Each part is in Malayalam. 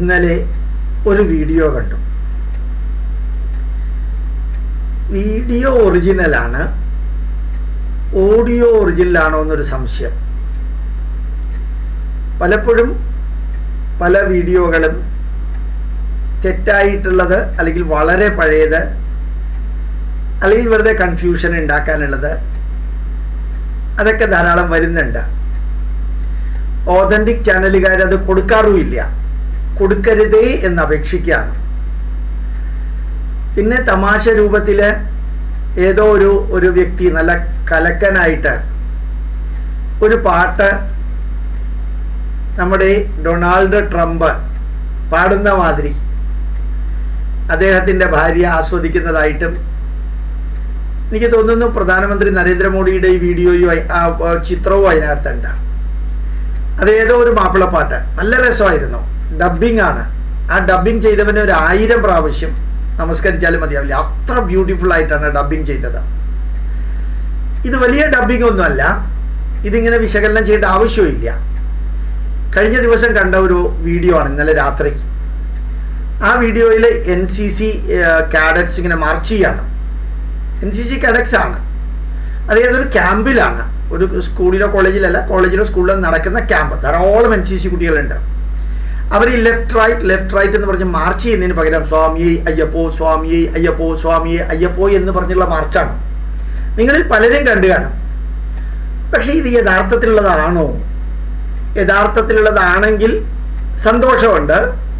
ഇന്നലെ ഒരു വീഡിയോ കണ്ടു വീഡിയോ ഒറിജിനലാണ് ഓഡിയോ ഒറിജിനലാണോ എന്നൊരു സംശയം പലപ്പോഴും പല വീഡിയോകളും തെറ്റായിട്ടുള്ളത് അല്ലെങ്കിൽ വളരെ പഴയത് അല്ലെങ്കിൽ വെറുതെ കൺഫ്യൂഷൻ ഉണ്ടാക്കാനുള്ളത് അതൊക്കെ ധാരാളം വരുന്നുണ്ട് ഓതൻറ്റിക് ചാനലുകാർ അത് കൊടുക്കാറുമില്ല കൊടുക്കരുതേ എന്ന് അപേക്ഷിക്കുകയാണ് പിന്നെ തമാശ രൂപത്തിൽ ഏതോ ഒരു ഒരു വ്യക്തി നല്ല കലക്കനായിട്ട് ഒരു പാട്ട് നമ്മുടെ ഡൊണാൾഡ് ട്രംപ് പാടുന്ന മാതിരി അദ്ദേഹത്തിൻ്റെ ഭാര്യ ആസ്വദിക്കുന്നതായിട്ടും എനിക്ക് തോന്നുന്നു പ്രധാനമന്ത്രി നരേന്ദ്രമോദിയുടെ ഈ വീഡിയോയും ചിത്രവും അതിനകത്തുണ്ട് അത് ഏതോ ഒരു മാപ്പിളപ്പാട്ട് നല്ല രസമായിരുന്നു ഡബിങ് ആണ് ആ ഡബിങ് ചെയ്തവന് ഒരു ആയിരം പ്രാവശ്യം നമസ്കരിച്ചാലും മതിയാവില്ല അത്ര ബ്യൂട്ടിഫുൾ ആയിട്ടാണ് ഡബിങ് ചെയ്തത് ഇത് വലിയ ഡബിങ് ഒന്നുമല്ല ഇതിങ്ങനെ വിശകലനം ചെയ്യേണ്ട ആവശ്യമില്ല കഴിഞ്ഞ ദിവസം കണ്ട ഒരു വീഡിയോ ആണ് ഇന്നലെ രാത്രി ആ വീഡിയോയിൽ എൻ സി സി കാഡറ്റ്സ് ഇങ്ങനെ മാർച്ച് ചെയ്യാണ് എൻ സി സി കാഡറ്റ്സ് ആണ് അത് ഏതൊരു ക്യാമ്പിലാണ് ഒരു സ്കൂളിലോ കോളേജിലല്ല കോളേജിലോ സ്കൂളിലോ നടക്കുന്ന ക്യാമ്പ് ധാരാളം എൻ സി സി കുട്ടികളുണ്ട് അവർ ഈ ലെഫ്റ്റ് റൈറ്റ് ലെഫ്റ്റ് റൈറ്റ് എന്ന് പറഞ്ഞ് മാർച്ച് ചെയ്യുന്നതിന് പകരം സ്വാമിയെ അയ്യപ്പോ സ്വാമിയെ അയ്യപ്പോ സ്വാമിയെ അയ്യപ്പോ എന്ന് പറഞ്ഞുള്ള മാർച്ചാണ് നിങ്ങളിൽ പലരും കണ്ടു കാണും പക്ഷേ ഇത് യഥാർത്ഥത്തിലുള്ളതാണോ യഥാർത്ഥത്തിലുള്ളതാണെങ്കിൽ സന്തോഷമുണ്ട്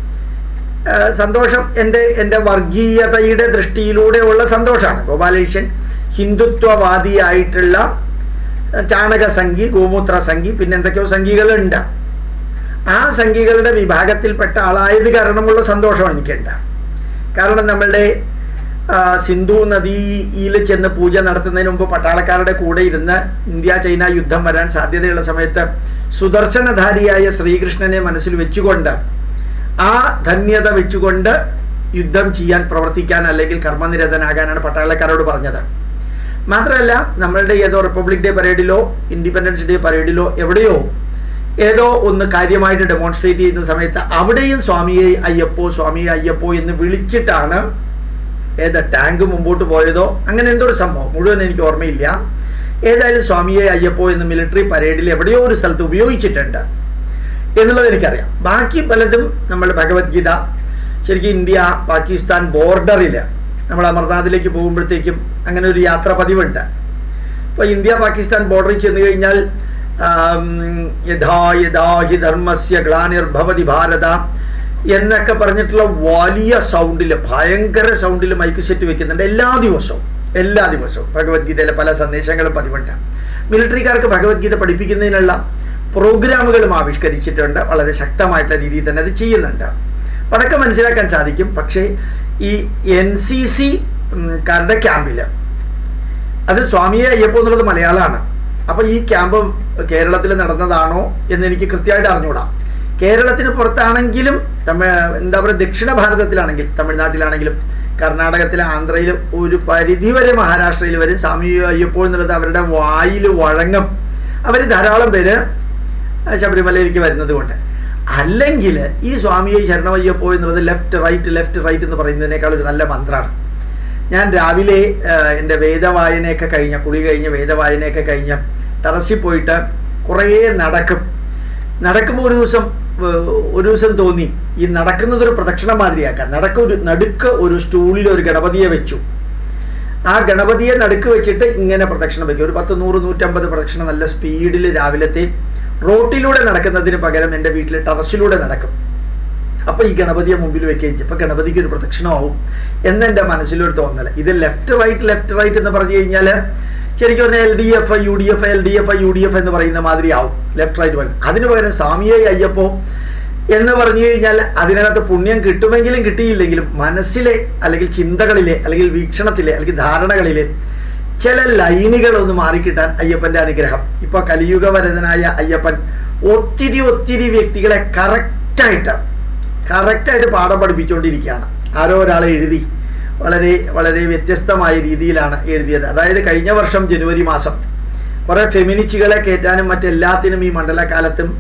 സന്തോഷം എൻ്റെ എൻ്റെ വർഗീയതയുടെ ദൃഷ്ടിയിലൂടെയുള്ള സന്തോഷമാണ് ഗോപാലകൃഷ്ണൻ ഹിന്ദുത്വവാദിയായിട്ടുള്ള ചാണക സംഖി ഗോമൂത്ര സംഖി പിന്നെ എന്തൊക്കെയോ സംഖികളുണ്ട് ആ സംഖികളുടെ വിഭാഗത്തിൽപ്പെട്ട ആളായത് കാരണമുള്ള സന്തോഷം എനിക്കുണ്ട് കാരണം നമ്മളുടെ സിന്ധു നദിയിൽ ചെന്ന് പൂജ നടത്തുന്നതിന് മുമ്പ് പട്ടാളക്കാരുടെ കൂടെ ഇരുന്ന് ഇന്ത്യ ചൈന യുദ്ധം വരാൻ സാധ്യതയുള്ള സമയത്ത് സുദർശനധാരിയായ ശ്രീകൃഷ്ണനെ മനസ്സിൽ വെച്ചുകൊണ്ട് ആ ധന്യത വെച്ചുകൊണ്ട് യുദ്ധം ചെയ്യാൻ പ്രവർത്തിക്കാൻ അല്ലെങ്കിൽ കർമ്മനിരതനാകാനാണ് പട്ടാളക്കാരോട് പറഞ്ഞത് മാത്രമല്ല നമ്മളുടെ ഏതോ റിപ്പബ്ലിക് ഡേ പരേഡിലോ ഇൻഡിപെൻഡൻസ് ഡേ പരേഡിലോ എവിടെയോ ഏതോ ഒന്ന് കാര്യമായിട്ട് ഡെമോൺസ്ട്രേറ്റ് ചെയ്യുന്ന സമയത്ത് അവിടെയും സ്വാമിയെ അയ്യപ്പോ സ്വാമിയെ അയ്യപ്പോ എന്ന് വിളിച്ചിട്ടാണ് ഏതാ ടാങ്ക് മുമ്പോട്ട് പോയതോ അങ്ങനെ എന്തോ ഒരു സംഭവം മുഴുവൻ എനിക്ക് ഓർമ്മയില്ല ഏതായാലും സ്വാമിയെ അയ്യപ്പോ എന്ന് മിലിറ്ററി പരേഡിൽ എവിടെയോ ഒരു സ്ഥലത്ത് ഉപയോഗിച്ചിട്ടുണ്ട് എന്നുള്ളത് എനിക്കറിയാം ബാക്കി പലതും നമ്മൾ ഭഗവത്ഗീത ശരിക്കും ഇന്ത്യ പാകിസ്ഥാൻ ബോർഡറിൽ നമ്മൾ അമർനാഥിലേക്ക് പോകുമ്പോഴത്തേക്കും അങ്ങനെ ഒരു യാത്ര പതിവുണ്ട് അപ്പോൾ ഇന്ത്യ പാകിസ്ഥാൻ ബോർഡറിൽ ചെന്ന് കഴിഞ്ഞാൽ യഥാ യഥാ ഹി ധർമ്മസ്യ ഗ്ലാനിർഭവതി ഭാരത എന്നൊക്കെ പറഞ്ഞിട്ടുള്ള വലിയ സൗണ്ടിൽ ഭയങ്കര സൗണ്ടിൽ മൈക്ക് സെറ്റ് വെക്കുന്നുണ്ട് എല്ലാ ദിവസവും എല്ലാ ദിവസവും ഭഗവത്ഗീതയിലെ പല സന്ദേശങ്ങളും പതിവുണ്ട് മിലിറ്ററിക്കാർക്ക് ഭഗവത്ഗീത പഠിപ്പിക്കുന്നതിനുള്ള പ്രോഗ്രാമുകളും ആവിഷ്കരിച്ചിട്ടുണ്ട് വളരെ ശക്തമായിട്ടുള്ള രീതിയിൽ തന്നെ അത് ചെയ്യുന്നുണ്ട് അപ്പം അതൊക്കെ മനസ്സിലാക്കാൻ സാധിക്കും പക്ഷേ ഈ എൻ സി സി കാരുടെ ക്യാമ്പിൽ അത് സ്വാമിയെ അയ്യപ്പോ എന്നുള്ളത് മലയാളമാണ് അപ്പോൾ ഈ ക്യാമ്പ് കേരളത്തിൽ നടന്നതാണോ എന്ന് എനിക്ക് കൃത്യമായിട്ട് അറിഞ്ഞുകൂടാ കേരളത്തിന് പുറത്താണെങ്കിലും തമിഴ് എന്താ പറയുക ദക്ഷിണ ഭാരതത്തിലാണെങ്കിൽ തമിഴ്നാട്ടിലാണെങ്കിലും കർണാടകത്തിലെ ആന്ധ്രയിൽ ഒരു പരിധി വരെ മഹാരാഷ്ട്രയിൽ വരെ സ്വാമി അയ്യപ്പോ എന്നുള്ളത് അവരുടെ വായിൽ വഴങ്ങും അവർ ധാരാളം പേര് ശബരിമലയിലേക്ക് വരുന്നത് കൊണ്ട് അല്ലെങ്കിൽ ഈ സ്വാമിയെ ശരണമയ്യപ്പോ എന്നുള്ളത് ലെഫ്റ്റ് റൈറ്റ് ലെഫ്റ്റ് റൈറ്റ് എന്ന് പറയുന്നതിനേക്കാൾ ഒരു നല്ല മന്ത്രമാണ് ഞാൻ രാവിലെ എൻ്റെ വേദവായനയൊക്കെ കഴിഞ്ഞ കുളി കഴിഞ്ഞ് വേദവായനയൊക്കെ കഴിഞ്ഞ് ടെറസിൽ പോയിട്ട് കുറേ നടക്കും നടക്കുമ്പോൾ ഒരു ദിവസം ഒരു ദിവസം തോന്നി ഈ നടക്കുന്നത് ഒരു പ്രദക്ഷിണം മാതിരിയാക്കാൻ നടക്ക ഒരു നടുക്ക് ഒരു സ്റ്റൂളിൽ ഒരു ഗണപതിയെ വെച്ചു ആ ഗണപതിയെ നടുക്ക് വെച്ചിട്ട് ഇങ്ങനെ പ്രദക്ഷിണം വയ്ക്കും ഒരു പത്ത് നൂറ് നൂറ്റമ്പത് പ്രദക്ഷിണം നല്ല സ്പീഡിൽ രാവിലത്തെ റോട്ടിലൂടെ നടക്കുന്നതിന് പകരം എൻ്റെ വീട്ടിൽ ടെറസിലൂടെ നടക്കും അപ്പോൾ ഈ ഗണപതിയെ മുമ്പിൽ വെക്കുകയും ചെയ്യും അപ്പോൾ ഗണപതിക്ക് ഒരു പ്രദക്ഷിണമാവും എന്നെൻ്റെ മനസ്സിലൊരു തോന്നൽ ഇത് ലെഫ്റ്റ് റൈറ്റ് ലെഫ്റ്റ് റൈറ്റ് എന്ന് പറഞ്ഞു കഴിഞ്ഞാൽ ശരിക്കും പറഞ്ഞാൽ L D F U D F L D F U D F എന്ന് പറയുന്ന മാതിരി ആവും ലെഫ്റ്റ് റൈറ്റ് പറയുന്നത് അതിന് പകരം സ്വാമിയെ അയ്യപ്പോ എന്ന് പറഞ്ഞു കഴിഞ്ഞാൽ അതിനകത്ത് പുണ്യം കിട്ടുമെങ്കിലും കിട്ടിയില്ലെങ്കിലും മനസ്സിലെ അല്ലെങ്കിൽ ചിന്തകളിലെ അല്ലെങ്കിൽ വീക്ഷണത്തിലെ അല്ലെങ്കിൽ ധാരണകളിലെ ചില ലൈനുകൾ ഒന്ന് മാറിക്കിട്ടാൻ അയ്യപ്പൻ്റെ അനുഗ്രഹം ഇപ്പോൾ കലിയുഗവരതനായ അയ്യപ്പൻ ഒത്തിരി ഒത്തിരി വ്യക്തികളെ കറക്റ്റായിട്ട് കറക്റ്റായിട്ട് പാഠം പഠിപ്പിച്ചുകൊണ്ടിരിക്കുകയാണ് ആരോ ഒരാൾ എഴുതി വളരെ വളരെ വ്യത്യസ്തമായ രീതിയിലാണ് എഴുതിയത് അതായത് കഴിഞ്ഞ വർഷം ജനുവരി മാസം കുറേ ഫെമിനിസ്റ്റുകളെ കയറ്റാനും മറ്റെല്ലാത്തിനും ഈ മണ്ഡലകാലത്തും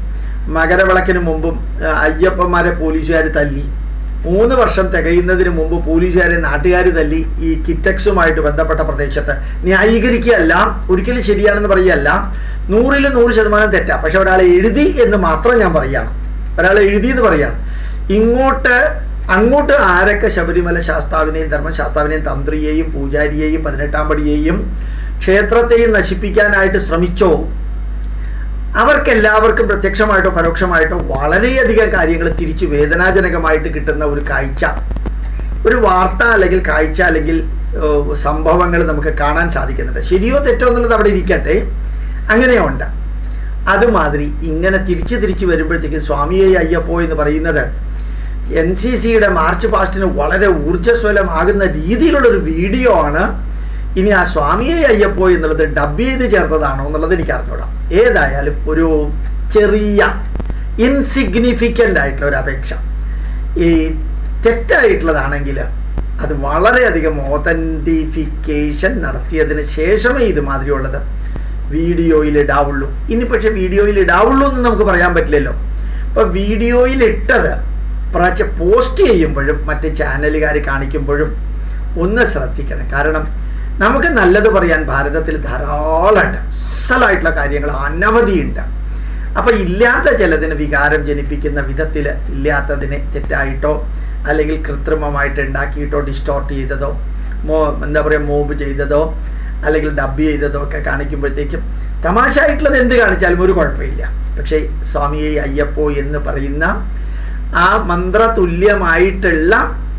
മകരവിളക്കിന് മുമ്പും ആ, അയ്യപ്പന്മാരെ പോലീസുകാർ തല്ലി മൂന്ന് വർഷം തികയുന്നതിന് മുമ്പ് പോലീസുകാരെ നാട്ടുകാർ തല്ലി ഈ കിറ്റക്സുമായിട്ട് ബന്ധപ്പെട്ട പ്രദേശത്ത് ന്യായീകരിക്കുകയല്ല ഒരിക്കലും ശരിയാണെന്ന് പറയുകയല്ല നൂറിൽ നൂറ് ശതമാനം തെറ്റാ പക്ഷെ ഒരാളെ എഴുതി എന്ന് മാത്രം ഞാൻ പറയുകയാണ് ഒരാളെ എഴുതി എന്ന് പറയുകയാണ് ഇങ്ങോട്ട് അങ്ങോട്ട് ആരൊക്കെ ശബരിമല ശാസ്താവിനെയും ധർമ്മശാസ്താവിനെയും തന്ത്രിയെയും പൂജാരിയെയും പതിനെട്ടാം പടിയെയും ക്ഷേത്രത്തെയും നശിപ്പിക്കാനായിട്ട് ശ്രമിച്ചോ അവർക്കെല്ലാവർക്കും പ്രത്യക്ഷമായിട്ടോ പരോക്ഷമായിട്ടോ വളരെയധികം കാര്യങ്ങൾ തിരിച്ച് വേദനാജനകമായിട്ട് കിട്ടുന്ന ഒരു കാഴ്ച ഒരു വാർത്ത അല്ലെങ്കിൽ കാഴ്ച അല്ലെങ്കിൽ സംഭവങ്ങൾ നമുക്ക് കാണാൻ സാധിക്കുന്നുണ്ട് ശരിയോ തെറ്റോ എന്നുള്ളത് അവിടെ ഇരിക്കട്ടെ അങ്ങനെയുണ്ട് അതുമാതിരി ഇങ്ങനെ തിരിച്ച് തിരിച്ച് വരുമ്പോഴത്തേക്കും സ്വാമിയെ അയ്യപ്പോ എന്ന് പറയുന്നത് എൻ സി സിയുടെ മാർച്ച് പാസ്റ്റിന് വളരെ ഊർജ്ജസ്വലമാകുന്ന രീതിയിലുള്ള ഒരു വീഡിയോ ആണ് ഇനി ആ സ്വാമിയെ അയ്യപ്പോ എന്നുള്ളത് ഡബ് ചെയ്ത് ചേർത്തതാണോ എന്നുള്ളത് എനിക്ക് അറിഞ്ഞൂടാം ഏതായാലും ഒരു ചെറിയ ഇൻസിഗ്നിഫിക്കൻ്റ് ആയിട്ടുള്ള ഒരു അപേക്ഷ ഈ തെറ്റായിട്ടുള്ളതാണെങ്കിൽ അത് വളരെയധികം ഓതൻറ്റിഫിക്കേഷൻ നടത്തിയതിന് ശേഷമേ ഇതുമാതിരിയുള്ളത് വീഡിയോയിൽ ഇടാവുള്ളൂ ഇനി പക്ഷെ വീഡിയോയിൽ ഇടാവുള്ളൂ എന്ന് നമുക്ക് പറയാൻ പറ്റില്ലല്ലോ അപ്പോൾ വീഡിയോയിൽ ഇട്ടത് പ്രാച്ച പോസ്റ്റ് ചെയ്യുമ്പോഴും മറ്റ് ചാനലുകാർ കാണിക്കുമ്പോഴും ഒന്ന് ശ്രദ്ധിക്കണം കാരണം നമുക്ക് നല്ലത് പറയാൻ ഭാരതത്തിൽ ധാരാളമുണ്ട് അസലായിട്ടുള്ള കാര്യങ്ങൾ അനവധിയുണ്ട് അപ്പൊ ഇല്ലാത്ത ചിലതിന് വികാരം ജനിപ്പിക്കുന്ന വിധത്തിൽ ഇല്ലാത്തതിനെ തെറ്റായിട്ടോ അല്ലെങ്കിൽ കൃത്രിമമായിട്ട് ഉണ്ടാക്കിയിട്ടോ ഡിസ്റ്റോർട്ട് ചെയ്തതോ മോ എന്താ പറയുക മൂവ് ചെയ്തതോ അല്ലെങ്കിൽ ഡബ് ചെയ്തതോ ഒക്കെ കാണിക്കുമ്പോഴത്തേക്കും തമാശായിട്ടുള്ളത് എന്ത് കാണിച്ചാലും ഒരു കുഴപ്പമില്ല പക്ഷേ സ്വാമിയെ അയ്യപ്പോ എന്ന് പറയുന്ന ആ മന്ത്രതുല്യമായിട്ടുള്ള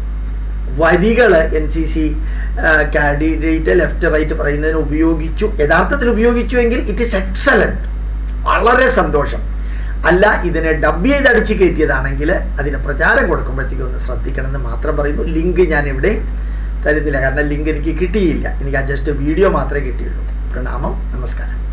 വരികൾ N C C candidate left right പറയുന്നതിന് ഉപയോഗിച്ചു യഥാർത്ഥത്തിൽ ഉപയോഗിച്ചു എങ്കിൽ ഇറ്റ് ഇസ് എക്സലൻറ്റ് വളരെ സന്തോഷം അല്ല ഇതിനെ ഡബ് ചെയ്ത് അടിച്ച് കയറ്റിയതാണെങ്കിൽ അതിന് പ്രചാരം കൊടുക്കുമ്പോഴത്തേക്കും ഒന്ന് ശ്രദ്ധിക്കണമെന്ന് മാത്രം പറയുന്നു ലിങ്ക് ഞാൻ ഇവിടെ തരുന്നില്ല കാരണം ലിങ്ക് എനിക്ക് കിട്ടിയില്ല എനിക്ക് ആ ജസ്റ്റ് വീഡിയോ മാത്രമേ കിട്ടിയുള്ളൂ പ്രണാമം നമസ്കാരം